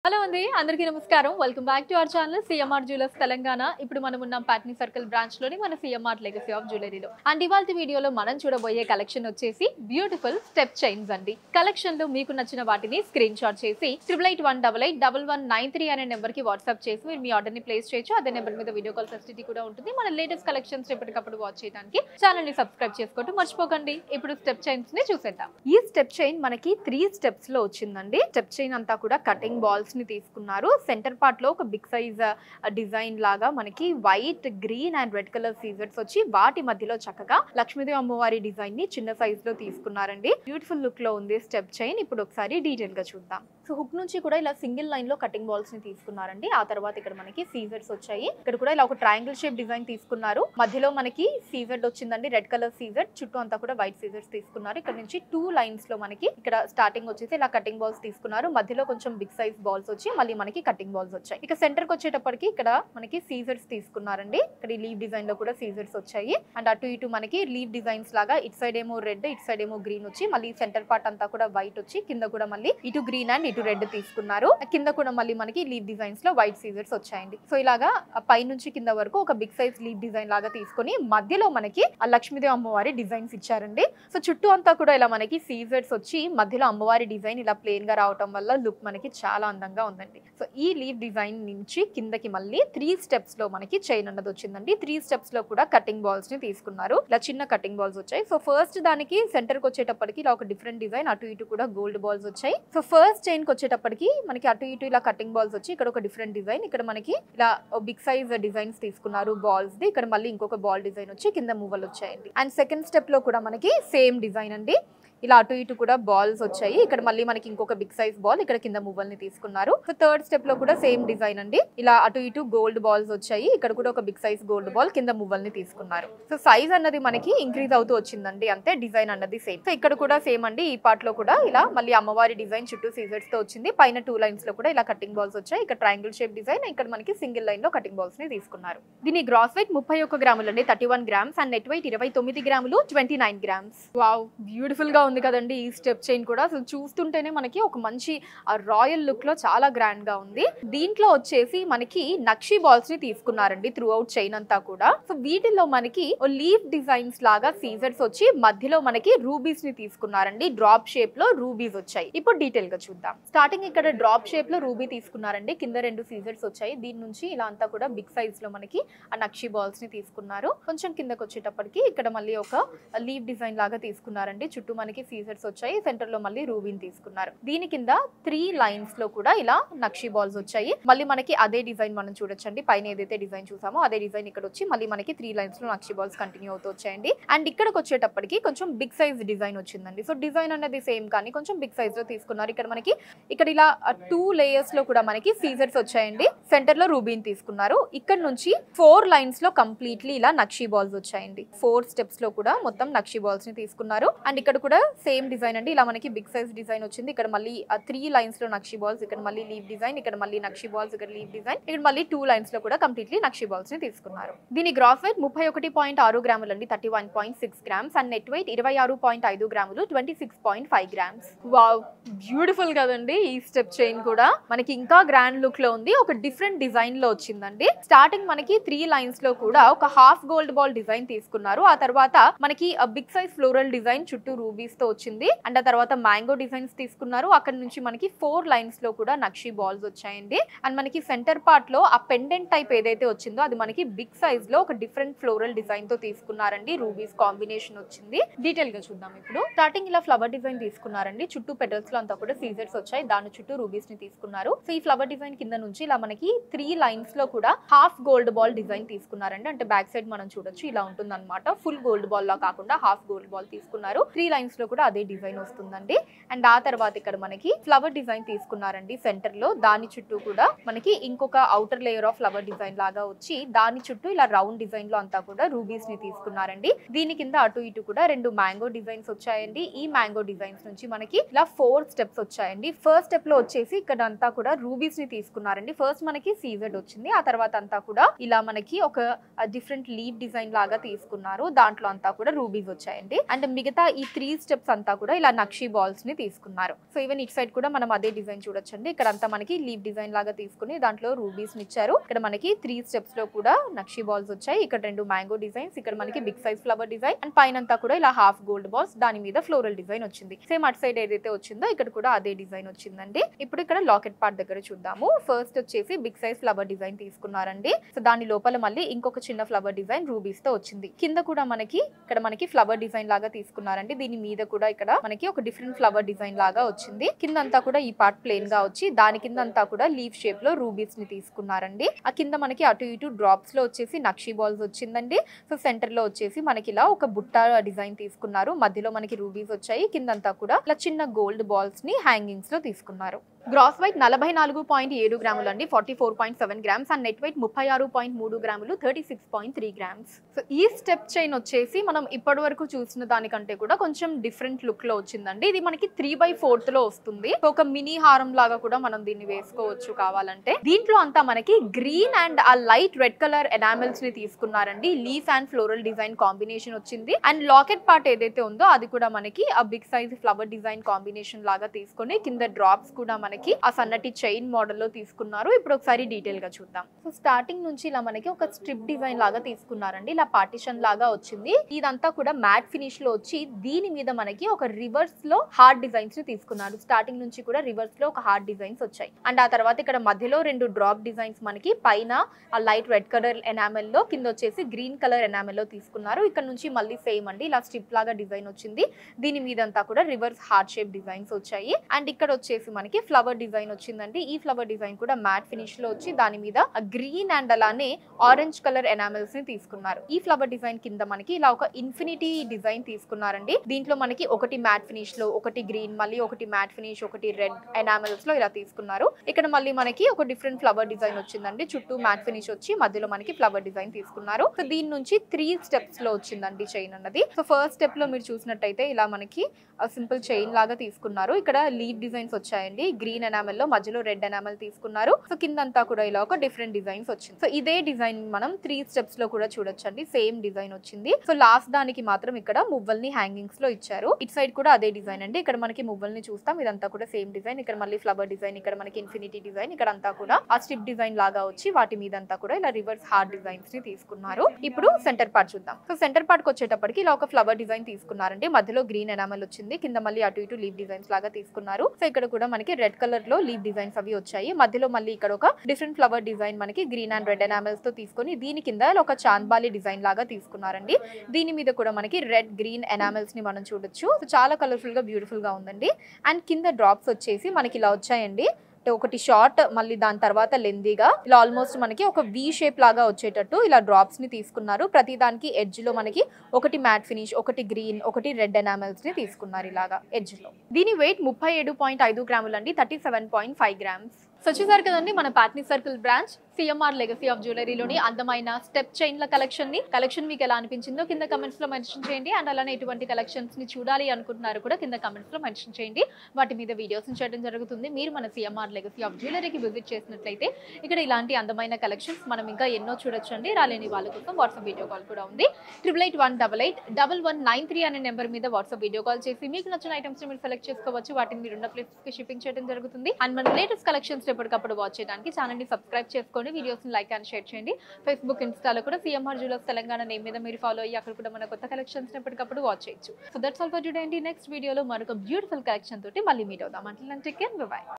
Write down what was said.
hello అండి అందరికీ నమస్కారం welcome back to our channel CMR jewellers Telangana ఇప్పుడు మనం ఉన్నాం పాట్నీ సర్కిల్ బ్రాంచ్ లోని మన సిఎంఆర్ లెగసీ ఆఫ్ జ్యువెలరీలో అండ్ ఇవాళ వీడియోలో మనం చూడబోయే కలెక్షన్ వచ్చేసి బ్యూటిఫుల్ స్టెప్ చైన్స్ అండి కలెక్షన్ లో మీకు నచ్చిన వాటిని స్క్రీన్ షాట్ చేసి triple eight one double eight double one nine three అనే నెంబర్ కి వాట్సాప్ చేసి మీరు మీ ఆర్డర్ ని ప్లేస్ చేయొచ్చు అదే నెంబర్ మీద వీడియో కాల్ ఫెసిలిటీ కూడా ఉంటుంది మన లేటెస్ట్ కలెక్షన్స్ ఎప్పటికప్పుడు వాచ్ చేయడానికి ఛానల్ ని సబ్స్క్రైబ్ చేసుకోవటం మర్చిపోకండి ఇప్పుడు స్టెప్ చైన్స్ ని చూసేద్దాం ఈ స్టెప్ చైన్ మనకి త్రీ స్టెప్స్ లో వచ్చిందండి స్టెప్ చైన్ అంతా కూడా కటింగ్ బాల్స్ ని తీసుకున్నారు సెంటర్ పార్ట్ లో ఒక బిగ్ సైజ్ డిజైన్ లాగా మనకి white green and red colour scissors వచ్చి వాటి మధ్యలో చక్కగా లక్ష్మీదేవి అమ్మవారి డిజైన్ ని చిన్న సైజ్ లో తీసుకున్నారండి బ్యూటిఫుల్ లుక్ లో ఉంది స్టెప్ చైన్ ఇప్పుడు ఒకసారి డీటెయిల్ గా చూద్దాం సో హుక్ నుంచి కూడా ఇలా సింగిల్ లైన్ లో కటింగ్ బాల్స్ ని తీసుకున్నారండి ఆ తర్వాత ఇక్కడ మనకి సీజర్స్ వచ్చాయి ఇక్కడ కూడా ఇలా ఒక ట్రయాంగిల్ షేప్ డిజైన్ తీసుకున్నారు మధ్యలో మనకి సీజర్ వచ్చిందండి రెడ్ కలర్ సీజర్ చుట్టూ అంతా కూడా వైట్ సీజర్స్ తీసుకున్నారు ఇక్కడ నుంచి టూ లైన్స్ లో మనకి ఇక్కడ స్టార్టింగ్ వచ్చేసి ఇలా కటింగ్ బాల్స్ తీసుకున్నారు మధ్యలో కొంచెం బిగ్ సైజ్ బాల్స్ వచ్చి మళ్ళీ మనకి కటింగ్ బాల్స్ వచ్చాయి ఇక సెంటర్ కి వచ్చేటప్పటికి ఇక్కడ మనకి సీజర్స్ తీసుకున్నారండి ఇక్కడ లీవ్ డిజైన్ లో కూడా సీజర్స్ వచ్చాయి అండ్ అటు ఇటు మనకి లీవ్ డిజైన్స్ లాగా ఇటు సైడ్ ఏమో రెడ్ ఇటు సైడ్ ఏమో గ్రీన్ వచ్చి మళ్ళీ సెంటర్ పార్ట్ అంతా కూడా వైట్ వచ్చి కింద కూడా మళ్ళీ ఇటు గ్రీన్ అండ్ ఇటు రెడ్ తీసుకున్నారు కింద కూడా మళ్ళీ మనకి లీవ్ డిజైన్స్ లో వైట్ సీజర్స్ వచ్చాయండి సో ఇలాగా పై నుంచి కింద వరకు ఒక బిగ్ సైజ్ లీవ్ డిజైన్ లాగా తీసుకొని మధ్యలో మనకి ఆ లక్ష్మీదేవి అమ్మవారి డిజైన్స్ ఇచ్చారండి సో చుట్టూ అంతా కూడా ఇలా మనకి సీజర్స్ వచ్చి మధ్యలో అమ్మవారి డిజైన్ ఇలా ప్లేన్ గా రావటం వల్ల లుక్ మనకి చాలా అందంగా ఉందండి సో ఈ లీవ్ డిజైన్ నుంచి కిందకి మళ్ళీ త్రీ స్టెప్స్ లో మనకి చైన్ అన్నది వచ్చిందండి త్రీ స్టెప్స్ లో కూడా కటింగ్ బాల్స్ ని తీసుకున్నారు ఇలా చిన్న కటింగ్ బాల్స్ వచ్చాయి సో ఫస్ట్ దానికి సెంటర్ కి వచ్చేటప్పటికి ఇలా ఒక డిఫరెంట్ డిజైన్ అటు ఇటు కూడా గోల్డ్ బాల్స్ వచ్చాయి సో ఫస్ట్ చైన్ కి వచ్చేటప్పటికి మనకి అటు ఇటు ఇలా కటింగ్ బాల్స్ వచ్చి ఇక్కడ ఒక డిఫరెంట్ డిజైన్ ఇక్కడ మనకి ఇలా బిగ్ సైజ్ డిజైన్స్ తీసుకున్నారు బాల్స్ ది ఇక్కడ మళ్ళీ ఇంకొక బాల్ డిజైన్ వచ్చి కింద మూవలు వచ్చాయండి అండ్ సెకండ్ స్టెప్ లో కూడా మనకి సేమ్ డిజైన్ అండి ఇలా అటు ఇటు కూడా బాల్స్ వచ్చాయి ఇక్కడ మళ్ళీ మనకి ఇంకొక బిగ్ సైజ్ బాల్ ఇక్కడ కింద మువ్వల్ని తీసుకున్నారు సో థర్డ్ స్టెప్ లో కూడా సేమ్ డిజైన్ అండి ఇలా అటు ఇటు గోల్డ్ బాల్స్ వచ్చాయి ఇక్కడ కూడా ఒక బిగ్ సైజ్ గోల్డ్ బాల్ కింద మువ్వల్ని తీసుకున్నారు సో సైజ్ అన్నది మనకి ఇంక్రీజ్ అవుతూ వచ్చిందండి అంతే డిజైన్ అన్నది సేమ్ సో ఇక్కడ కూడా సేమ్ అండి ఈ పార్ట్ లో కూడా ఇలా మళ్ళీ అమ్మవారి డిజైన్ చుట్టూ సీజర్స్ తో వచ్చింది పైన టూ లైన్స్ లో కూడా ఇలా కటింగ్ బాల్స్ వచ్చాయి ఇక్కడ ట్రయాంగిల్ షేప్ డిజైన్ ఇక్కడ మనకి సింగిల్ లైన్ లో కటింగ్ బాల్స్ ని తీసుకున్నారు దీని గ్రాస్ వెయిట్ ముప్పై ఒక్క గ్రాములు అండి thirty one grams and net weight ఇరవై తొమ్మిది గ్రాములు twenty nine grams wow beautiful గా ఉంది కదండి ఈ స్టెప్ చైన్ కూడా అసలు చూస్తుంటేనే మనకి ఒక మంచి రాయల్ లుక్ లో చాలా గ్రాండ్ గా ఉంది దీంట్లో వచ్చేసి మనకి నక్షి బాల్స్ ని తీసుకున్నారండి త్రూ అవుట్ చైన్ అంతా కూడా సో వీటిలో మనకి లీఫ్ డిజైన్స్ లాగా సీజర్స్ వచ్చి మధ్యలో మనకి రూబీస్ ని తీసుకున్నారండి డ్రాప్ షేప్ లో రూబీస్ వచ్చాయి ఇప్పుడు డీటెయిల్ గా చూద్దాం స్టార్టింగ్ ఇక్కడ డ్రాప్ షేప్ లో రూబీ తీసుకున్నారండి కింద రెండు సీజర్స్ వచ్చాయి దీని నుంచి ఇలా అంతా కూడా బిగ్ సైజ్ లో మనకి ఆ నక్షి బాల్స్ ని తీసుకున్నారు కొంచెం కిందకి వచ్చేటప్పటికి ఇక్కడ మళ్ళీ ఒక లీవ్ డిజైన్ లాగా తీసుకున్నారండి చుట్టూ మనకి సీజర్స్ వచ్చాయి సెంటర్ లో మళ్ళీ రూబీని తీసుకున్నారు దీని కింద త్రీ లైన్స్ లో కూడా ఇలా నక్షి బాల్స్ వచ్చాయి మళ్ళీ మనకి అదే డిజైన్ మనం చూడొచ్చండి పైన ఏదైతే డిజైన్ చూసామో అదే డిజైన్ ఇక్కడ వచ్చి మళ్ళీ మనకి త్రీ లైన్స్ లో నక్షి బాల్స్ కంటిన్యూ అవుతూ వచ్చాయండి అండ్ ఇక్కడికి వచ్చేటప్పటికి కొంచెం బిగ్ సైజ్ డిజైన్ వచ్చిందండి సో డిజైన్ అనేది సేమ్ కానీ కొంచెం బిగ్ సైజ్ లో తీసుకున్నారు ఇక్కడ మనకి ఇక్కడ ఇలా టూ లేయర్స్ లో కూడా మనకి సీజర్స్ వచ్చాయండి సెంటర్ లో రూబీన్ తీసుకున్నారు ఇక్కడ నుంచి ఫోర్ లైన్స్ లో కంప్లీట్లీ ఇలా నక్షి బాల్స్ వచ్చాయండి ఫోర్ స్టెప్స్ లో కూడా మొత్తం నక్షి బాల్స్ ని తీసుకున్నారు అండ్ ఇక్కడ కూడా సేమ్ డిజైన్ అండి ఇలా మనకి బిగ్ సైజ్ డిజైన్ వచ్చింది ఇక్కడ మళ్ళీ త్రీ లైన్స్ లో నక్షి బాల్స్ ఇక్కడ మళ్ళీ లీవ్ డిజైన్ ఇక్కడ మళ్ళీ నక్షి బాల్స్ ఇక్కడ లీవ్ డిజైన్ ఇక్కడ మళ్ళీ టూ లైన్స్ లో కూడా కంప్లీట్లీ నక్షి బాల్స్ ని తీసుకున్నారు దీని గ్రాస్ వెయిట్ ముప్పై ఒకటి పాయింట్ ఆరు గ్రాములు అండి thirty one point six grams and net weight ఇరవై ఆరు పాయింట్ ఐదు గ్రాములు twenty six point five grams wow beautiful కదండి ఈ స్టెప్ చైన్ కూడా మనకి ఇంకా గ్రాండ్ లుక్ లో ఉంది ఒక డిఫరెంట్ డిజైన్ లో వచ్చిందండి స్టార్టింగ్ మనకి త్రీ లైన్స్ లో కూడా ఒక హాఫ్ గోల్డ్ బాల్ డిజైన్ తీసుకున్నారు ఆ తర్వాత మనకి బిగ్ సైజ్ ఫ్లోరల్ డిజైన్ చుట్టూ రూబీస్ తో వచ్చింది అండ్ ఆ తర్వాత మ్యాంగో డిజైన్స్ తీసుకున్నారు అక్కడ నుంచి మనకి ఫోర్ లైన్స్ లో కూడా నక్షి బాల్స్ వచ్చాయండి అండ్ మనకి సెంటర్ పార్ట్ లో ఆ పెండెంట్ టైప్ ఏదైతే వచ్చిందో అది మనకి బిగ్ సైజ్ లో ఒక డిఫరెంట్ ఫ్లోరల్ డిజైన్ తో తీసుకున్నారండి రూబీస్ కాంబినేషన్ వచ్చింది డీటెయిల్ గా చూద్దాం ఇప్పుడు స్టార్టింగ్ ఇలా ఫ్లవర్ డిజైన్ తీసుకున్నారండి చుట్టూ పెటల్స్ లో అంతా కూడా సీజర్స్ వచ్చాయి దాని చుట్టూ రూబీస్ ని తీసుకున్నారు సో ఈ ఫ్లవర్ డిజైన్ కింద నుంచి ఇలా మనకి త్రీ లైన్స్ లో కూడా హాఫ్ గోల్డ్ బాల్ డిజైన్ తీసుకున్నారండి అంటే బ్యాక్ సైడ్ మనం చూడొచ్చు ఇలా ఉంటుంది అనమాట ఫుల్ గోల్డ్ బాల్ లా కాకుండా హాఫ్ గోల్డ్ బాల్ తీసుకున్నారు త్రీ లైన్స్ లో కూడా అదే డిజైన్ వస్తుందండి అండ్ ఆ తర్వాత ఇక్కడ మనకి ఫ్లవర్ డిజైన్ తీసుకున్నారండి సెంటర్ లో దాని చుట్టూ కూడా మనకి ఇంకొక outer layer of flower design లాగా వచ్చి దాని చుట్టూ ఇలా రౌండ్ డిజైన్ లో అంతా కూడా రూబీస్ ని తీసుకున్నారండి దీని కింద అటు ఇటు కూడా రెండు మ్యాంగో డిజైన్స్ వచ్చాయండి ఈ మ్యాంగో డిజైన్స్ నుంచి మనకి ఇలా ఫోర్ స్టెప్స్ వచ్చాయండి ఫస్ట్ స్టెప్ లో వచ్చేసి ఇక్కడ అంతా కూడా రూబీస్ ని తీసుకున్నారండి ఫస్ట్ మనకి సీజెడ్ వచ్చింది ఆ తర్వాత అంతా కూడా ఇలా మనకి ఒక డిఫరెంట్ లీవ్ డిజైన్ లాగా తీసుకున్నారు దాంట్లో అంతా కూడా రూబీస్ వచ్చాయండి అండ్ మిగతా ఈ త్రీ స్టెప్స్ అంతా కూడా ఇలా నక్షి బాల్స్ ని తీసుకున్నారు సో ఈవెన్ ఇటు సైడ్ కూడా మనం అదే డిజైన్ చూడొచ్చండి ఇక్కడ అంతా మనకి లీవ్ డిజైన్ లాగా తీసుకుని దాంట్లో రూబీస్ ని ఇచ్చారు ఇక్కడ మనకి త్రీ స్టెప్స్ లో కూడా నక్షి బాల్స్ వచ్చాయి ఇక్కడ రెండు మ్యాంగో డిజైన్స్ ఇక్కడ మనకి big size flower design and పైన అంతా కూడా ఇలా హాఫ్ గోల్డ్ బాల్స్ దాని మీద ఫ్లోరల్ డిజైన్ వచ్చింది సేమ్ అటు సైడ్ ఏదైతే వచ్చిందో ఇక్కడ కూడా అదే డిజైన్ వచ్చిందండి ఇప్పుడు ఇక్కడ లాకెట్ పార్ట్ దగ్గర చూద్దాము ఫస్ట్ వచ్చేసి బిగ్ సైజ్ ఫ్లవర్ డిజైన్ తీసుకున్నారండి సో దాని లోపల మళ్ళీ ఇంకొక చిన్న ఫ్లవర్ డిజైన్ రూబీస్ తో వచ్చింది కింద కూడా మనకి ఇక్కడ మనకి ఫ్లవర్ డిజైన్ లాగా తీసుకున్నారండి దీని మీద కూడా ఇక్కడ మనకి ఒక డిఫరెంట్ ఫ్లవర్ డిజైన్ లాగా వచ్చింది కింద అంతా కూడా ఈ పార్ట్ ప్లేన్ గా వచ్చి దాని కింద అంతా కూడా లీవ్ షేప్ లో రూబీస్ ని తీసుకున్నారండి ఆ కింద మనకి అటు ఇటు డ్రాప్స్ లో వచ్చేసి నక్షి బాల్స్ వచ్చిందండి సో సెంటర్ లో వచ్చేసి మనకి ఇలా ఒక బుట్ట డిజైన్ తీసుకున్నారు మధ్యలో మనకి రూబీస్ వచ్చాయి కిందంతా కూడా ఇలా చిన్న గోల్డ్ బాల్స్ ని హ్యాంగింగ్స్ లో తీసుకున్నారు గ్రాస్ వెయిట్ నలభై నాలుగు పాయింట్ ఏడు గ్రాములు అండి forty four point seven grams and net weight ముప్పై ఆరు పాయింట్ మూడు గ్రాములు thirty six point three grams so ఈ స్టెప్ చైన్ వచ్చేసి మనం ఇప్పటి వరకు చూసిన దానికంటే కూడా కొంచెం డిఫరెంట్ లుక్ లో వచ్చిందండి ఇది మనకి త్రీ బై ఫోర్త్ లో వస్తుంది సో ఒక మినీ హారం లాగా కూడా మనం దీన్ని వేసుకోవచ్చు కావాలంటే దీంట్లో అంతా మనకి గ్రీన్ అండ్ ఆ లైట్ రెడ్ కలర్ ఎనామిల్స్ ని తీసుకున్నారండి leaf and floral design combination వచ్చింది అండ్ లాకెట్ పార్ట్ ఏదైతే ఉందో అది కూడా మనకి ఆ big size flower design combination లాగా తీసుకొని కింద డ్రాప్స్ కూడా మనకి ఆ సన్నటి చైన్ మోడల్ లో తీసుకున్నారు ఇప్పుడు ఒకసారి డీటెయిల్ గా చూద్దాం సో స్టార్టింగ్ నుంచి ఇలా మనకి ఒక స్ట్రిప్ డిజైన్ లాగా తీసుకున్నారండి ఇలా పార్టిషన్ లాగా వచ్చింది ఇదంతా కూడా మ్యాట్ ఫినిష్ లో వచ్చి దీని మీద మనకి ఒక రివర్స్ లో హార్డ్ డిజైన్స్ ని తీసుకున్నారు స్టార్టింగ్ నుంచి కూడా రివర్స్ లో ఒక హార్డ్ డిజైన్స్ వచ్చాయి అండ్ ఆ తర్వాత ఇక్కడ మధ్యలో రెండు డ్రాప్ డిజైన్స్ మనకి పైన ఆ లైట్ రెడ్ కలర్ ఎనామెల్ లో కింద వచ్చేసి గ్రీన్ కలర్ ఎనామెల్ లో తీసుకున్నారు ఇక్కడ నుంచి మళ్ళీ సేమ్ అండి ఇలా స్ట్రిప్ లాగా డిజైన్ వచ్చింది దీని మీద అంతా కూడా రివర్స్ హార్ట్ షేప్ డిజైన్స్ వచ్చాయి అండ్ ఇక్కడ వచ్చేసి మనకి ఫ్లవర్ డిజైన్ వచ్చిందండి ఈ ఫ్లవర్ డిజైన్ కూడా మ్యాట్ ఫినిష్ లో వచ్చి దాని మీద గ్రీన్ అండ్ అలానే ఆరెంజ్ కలర్ ఎనామెల్స్ ని తీసుకున్నారు ఈ ఫ్లవర్ డిజైన్ కింద మనకి ఇలా ఒక ఇన్ఫినిటీ డిజైన్ తీసుకున్నారండి దీంట్లో మనకి ఒకటి మ్యాట్ ఫినిష్ లో ఒకటి గ్రీన్ మళ్ళీ ఒకటి మ్యాట్ ఫినిష్ ఒకటి రెడ్ ఎనామెల్స్ లో ఇలా తీసుకున్నారు ఇక్కడ మళ్ళీ మనకి ఒక డిఫరెంట్ ఫ్లవర్ డిజైన్ వచ్చిందండి చుట్టూ మ్యాట్ ఫినిష్ వచ్చి మధ్యలో మనకి ఫ్లవర్ డిజైన్ తీసుకున్నారు సో దీని నుంచి త్రీ స్టెప్స్ లో వచ్చిందండి చైన్ అన్నది సో ఫస్ట్ స్టెప్ లో మీరు చూసినట్టయితే ఇలా మనకి సింపుల్ చైన్ లాగా తీసుకున్నారు ఇక్కడ లీవ్ డిజైన్స్ వచ్చాయండి గ్రీన్ ఎనామెల్ లో మధ్యలో రెడ్ ఎనామెల్ తీసుకున్నారు సో కిందంతా కూడా ఇలా ఒక డిఫరెంట్ డిజైన్స్ వచ్చింది సో ఇదే డిజైన్ మనం త్రీ స్టెప్స్ లో కూడా చూడొచ్చండి సేమ్ డిజైన్ వచ్చింది సో లాస్ట్ దానికి మాత్రం ఇక్కడ మువ్వల్ని హ్యాంగింగ్స్ లో ఇచ్చారు ఇటు సైడ్ కూడా అదే డిజైన్ అండి ఇక్కడ మనకి మువ్వల్ని చూస్తాం ఇదంతా కూడా సేమ్ డిజైన్ ఇక్కడ మళ్ళీ ఫ్లవర్ డిజైన్ ఇక్కడ మనకి ఇన్ఫినిటీ డిజైన్ ఇక్కడ అంతా కూడా ఆ స్ట్రిప్ డిజైన్ లాగా వచ్చి వాటి మీద అంతా కూడా ఇలా రివర్స్ హార్డ్ డిజైన్స్ ని తీసుకున్నారు ఇప్పుడు సెంటర్ పార్ట్ చూద్దాం సో సెంటర్ పార్ట్ కి వచ్చేటప్పటికి ఇలా ఒక ఫ్లవర్ డిజైన్ తీసుకున్నారండి మధ్యలో గ్రీన్ ఎనామల్ వచ్చింది కింద మళ్ళీ అటు ఇటు లీవ్ డిజైన్స్ లాగా తీసుకున్నారు సో ఇక్కడ కూడా మనకి రెడ్ కలర్ లో లీవ్ డిజైన్స్ అవి వచ్చాయి మధ్యలో మళ్ళీ ఇక్కడ ఒక డిఫరెంట్ ఫ్లవర్ డిజైన్ మనకి గ్రీన్ అండ్ రెడ్ ఎనామల్స్ తో తీసుకొని దీని కింద ఇలా ఒక చాంద్బాలి డిజైన్ లాగా తీసుకున్నారండి దీని మీద కూడా మనకి రెడ్ గ్రీన్ ఎనామల్స్ ని మనం చూడొచ్చు సో చాలా కలర్ఫుల్ గా బ్యూటిఫుల్ గా ఉందండి అండ్ కింద డ్రాప్స్ వచ్చేసి మనకి ఇలా వచ్చాయండి అంటే ఒకటి షార్ట్ మళ్ళీ దాని తర్వాత లెందీగా ఇలా ఆల్మోస్ట్ మనకి ఒక వి షేప్ లాగా వచ్చేటట్టు ఇలా డ్రాప్స్ ని తీసుకున్నారు ప్రతి దానికి ఎడ్జ్ లో మనకి ఒకటి మ్యాట్ ఫినిష్ ఒకటి గ్రీన్ ఒకటి రెడ్ ఎనామల్స్ ని తీసుకున్నారు ఇలాగా ఎడ్జ్ లో దీని వెయిట్ ముప్పై ఏడు పాయింట్ ఐదు గ్రాములు అండి thirty seven point five grams so వచ్చేసారు కదండి మన Patny circle branch CMR legacy of జ్యువెలరీలోని అందమైన స్టెప్ చైన్ల కలెక్షన్ ని కలెక్షన్ మీకు ఎలా అనిపించిందో కింద కమెంట్స్ లో మెన్షన్ చేయండి అండ్ అలానే ఎటువంటి కలెక్షన్స్ ని చూడాలి అనుకుంటున్నారు కూడా కింద కమెంట్స్ లో మెన్షన్ చేయండి వాటి మీద వీడియోస్ చేయడం జరుగుతుంది మీరు మన సిఎంఆర్ లెగసీ ఆఫ్ జ్యువెలరీకి విజిట్ చేసినట్లయితే ఇక్కడ ఇలాంటి అందమైన కలెక్షన్స్ మనం ఇంకా ఎన్నో చూడొచ్చండి రాలేని వాళ్ళ కోసం వాట్సాప్ వీడియో కాల్ కూడా ఉంది triple eight one double eight double one nine three అనే నెంబర్ మీద వాట్సాప్ వీడియో కాల్ చేసి మీకు నచ్చిన ఐటమ్స్ మీరు సెలెక్ట్ చేసుకోవచ్చు వాటిని మీరు ఉన్న ప్లేసెస్ కి షిప్పింగ్ చేయడం జరుగుతుంది అండ్ మన లేటెస్ట్ కలెక్షన్స్ ఎప్పటికప్పుడు వాచ్ చేయడానికి ఛానల్ ని సబ్స్క్రైబ్ చేసుకోండి వీడియోస్ లైక్ అండ్ షేర్ చేయండి ఫేస్బుక్ ఇన్స్టాలో కూడా సిఎంఆర్ జ్యువెలర్స్ తెలంగాణ నేమ్ మీద మీరు ఫాలో అయ్యి అక్కడ కూడా మన కొత్త కలెక్షన్స్ ఎప్పటికప్పుడు వాచ్ చేయొచ్చు so that's all for today అండి నెక్స్ట్ వీడియోలో మరొక బ్యూటిఫుల్ కలెక్షన్ తోటి మళ్ళీ మీట్ అవుదాం అంటే బై